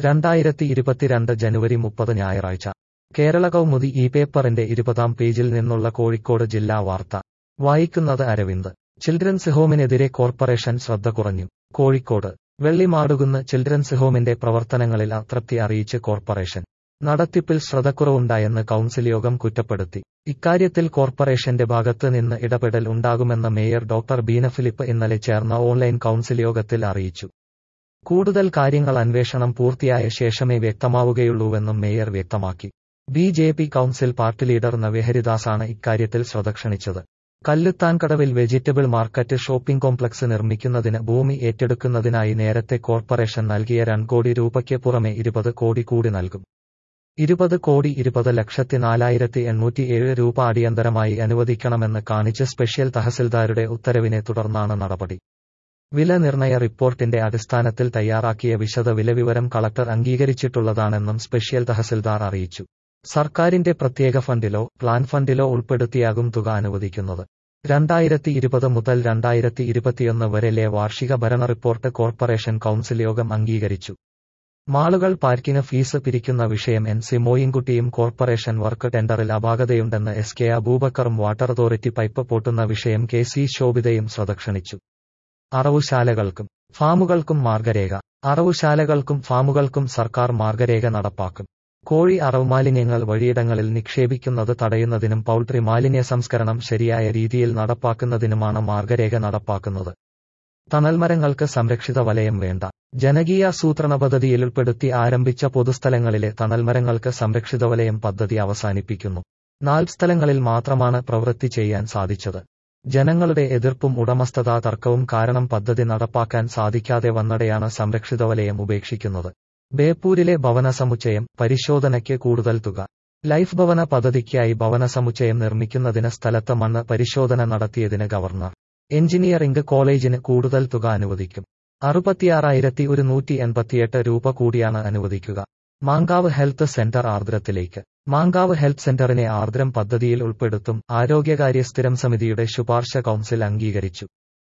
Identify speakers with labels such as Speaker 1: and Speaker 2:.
Speaker 1: രണ്ടായിരത്തി ഇരുപത്തിരണ്ട് ജനുവരി മുപ്പത് ഞായറാഴ്ച കേരള കൗമുദി ഈ പേപ്പറിന്റെ ഇരുപതാം പേജിൽ നിന്നുള്ള കോഴിക്കോട് ജില്ലാ വാർത്ത വായിക്കുന്നത് അരവിന്ദ് ചിൽഡ്രൻസ് ഹോമിനെതിരെ കോർപ്പറേഷൻ ശ്രദ്ധ കുറഞ്ഞു കോഴിക്കോട് വെള്ളിമാടുകുന്ന് ചിൽഡ്രൻസ് ഹോമിന്റെ പ്രവർത്തനങ്ങളിൽ അതൃപ്തി അറിയിച്ച് കോർപ്പറേഷൻ നടത്തിപ്പിൽ ശ്രദ്ധക്കുറവുണ്ടായെന്ന് കൗൺസിൽ യോഗം കുറ്റപ്പെടുത്തി ഇക്കാര്യത്തിൽ കോർപ്പറേഷന്റെ ഭാഗത്ത് നിന്ന് ഇടപെടൽ ഉണ്ടാകുമെന്ന് മേയർ ഡോക്ടർ ബീന ഫിലിപ്പ് ഇന്നലെ ചേർന്ന ഓൺലൈൻ കൗൺസിൽ യോഗത്തിൽ അറിയിച്ചു കൂടുതൽ കാര്യങ്ങൾ അന്വേഷണം പൂർത്തിയായ ശേഷമേ വ്യക്തമാവുകയുള്ളൂവെന്നും മേയർ വ്യക്തമാക്കി B J P council party leader നവ്യഹരിദാസാണ് ഇക്കാര്യത്തിൽ ശ്രദ്ധ ക്ഷണിച്ചത് കല്ലുത്താൻകടവിൽ വെജിറ്റബിൾ മാർക്കറ്റ് ഷോപ്പിംഗ് കോംപ്ലക്സ് നിർമ്മിക്കുന്നതിന് ഭൂമി ഏറ്റെടുക്കുന്നതിനായി നേരത്തെ കോർപ്പറേഷൻ നൽകിയ രണ്ട് കോടി രൂപയ്ക്ക് പുറമെ ഇരുപത് കോടി കൂടി നൽകും ഇരുപത് കോടി ഇരുപത് ലക്ഷത്തി നാലായിരത്തി എണ്ണൂറ്റി ഏഴ് രൂപ അടിയന്തരമായി അനുവദിക്കണമെന്ന് കാണിച്ച് സ്പെഷ്യൽ തഹസിൽദാരുടെ ഉത്തരവിനെ തുടർന്നാണ് നടപടി വില നിർണയ റിപ്പോർട്ടിന്റെ അടിസ്ഥാനത്തിൽ തയ്യാറാക്കിയ വിശദ വിലവിവരം കളക്ടർ അംഗീകരിച്ചിട്ടുള്ളതാണെന്നും സ്പെഷ്യൽ തഹസിൽദാർ അറിയിച്ചു സർക്കാരിന്റെ പ്രത്യേക ഫണ്ടിലോ പ്ലാൻ ഫണ്ടിലോ ഉൾപ്പെടുത്തിയാകും തുക അനുവദിക്കുന്നത് രണ്ടായിരത്തി ഇരുപത് മുതൽ രണ്ടായിരത്തി ഇരുപത്തിയൊന്ന് വരെലെ വാർഷിക ഭരണ റിപ്പോർട്ട് കോർപ്പറേഷൻ കൗൺസിൽ യോഗം അംഗീകരിച്ചു മാളുകൾ പാർക്കിംഗ് ഫീസ് പിരിക്കുന്ന വിഷയം എൻ സി മോയിൻകുട്ടിയും കോർപ്പറേഷൻ വർക്ക് ടെൻഡറിൽ അപാകതയുണ്ടെന്ന് എസ് കെ അബൂബക്കറും വാട്ടർ അതോറിറ്റി പൈപ്പ് പൊട്ടുന്ന വിഷയം കെ സി ശോഭിതയും ശ്രദ്ധ ക്ഷണിച്ചു അറവുശാലകൾക്കും ഫാമുകൾക്കും മാർഗരേഖ അറവുശാലകൾക്കും ഫാമുകൾക്കും സർക്കാർ മാർഗരേഖ നടപ്പാക്കും കോഴി അറവ് മാലിന്യങ്ങൾ വഴിയിടങ്ങളിൽ നിക്ഷേപിക്കുന്നത് തടയുന്നതിനും പൗൾട്രി മാലിന്യ സംസ്കരണം ശരിയായ രീതിയിൽ നടപ്പാക്കുന്നതിനുമാണ് മാർഗരേഖ നടപ്പാക്കുന്നത് തണൽമരങ്ങൾക്ക് സംരക്ഷിത വലയം വേണ്ട ജനകീയാസൂത്രണ പദ്ധതിയിൽ ഉൾപ്പെടുത്തി ആരംഭിച്ച പൊതുസ്ഥലങ്ങളിലെ തണൽമരങ്ങൾക്ക് സംരക്ഷിത വലയം പദ്ധതി അവസാനിപ്പിക്കുന്നു നാല് സ്ഥലങ്ങളിൽ മാത്രമാണ് പ്രവൃത്തി ചെയ്യാൻ സാധിച്ചത് ജനങ്ങളുടെ എതിർപ്പും ഉടമസ്ഥതാ തർക്കവും കാരണം പദ്ധതി നടപ്പാക്കാൻ സാധിക്കാതെ വന്നടെയാണ് സംരക്ഷിത വലയം ഉപേക്ഷിക്കുന്നത് ബേപ്പൂരിലെ ഭവന സമുച്ചയം പരിശോധനയ്ക്ക് കൂടുതൽ തുക ലൈഫ് ഭവന പദ്ധതിക്കായി ഭവന സമുച്ചയം നിർമ്മിക്കുന്നതിന് സ്ഥലത്ത് മണ്ണ് പരിശോധന നടത്തിയതിന് ഗവർണർ എഞ്ചിനീയറിംഗ് കോളേജിന് കൂടുതൽ തുക അനുവദിക്കും അറുപത്തിയാറായിരത്തി ഒരുന്നൂറ്റി എൺപത്തിയെട്ട് രൂപ കൂടിയാണ് അനുവദിക്കുക മാങ്കാവ് ഹെൽത്ത് സെന്റർ ആർദ്രത്തിലേക്ക് മാങ്കാവ് ഹെൽത്ത് സെന്ററിനെ ആർദ്രം പദ്ധതിയിൽ ഉൾപ്പെടുത്തും ആരോഗ്യകാര്യ സ്ഥിരം സമിതിയുടെ ശുപാർശ കൗൺസിൽ അംഗീകരിച്ചു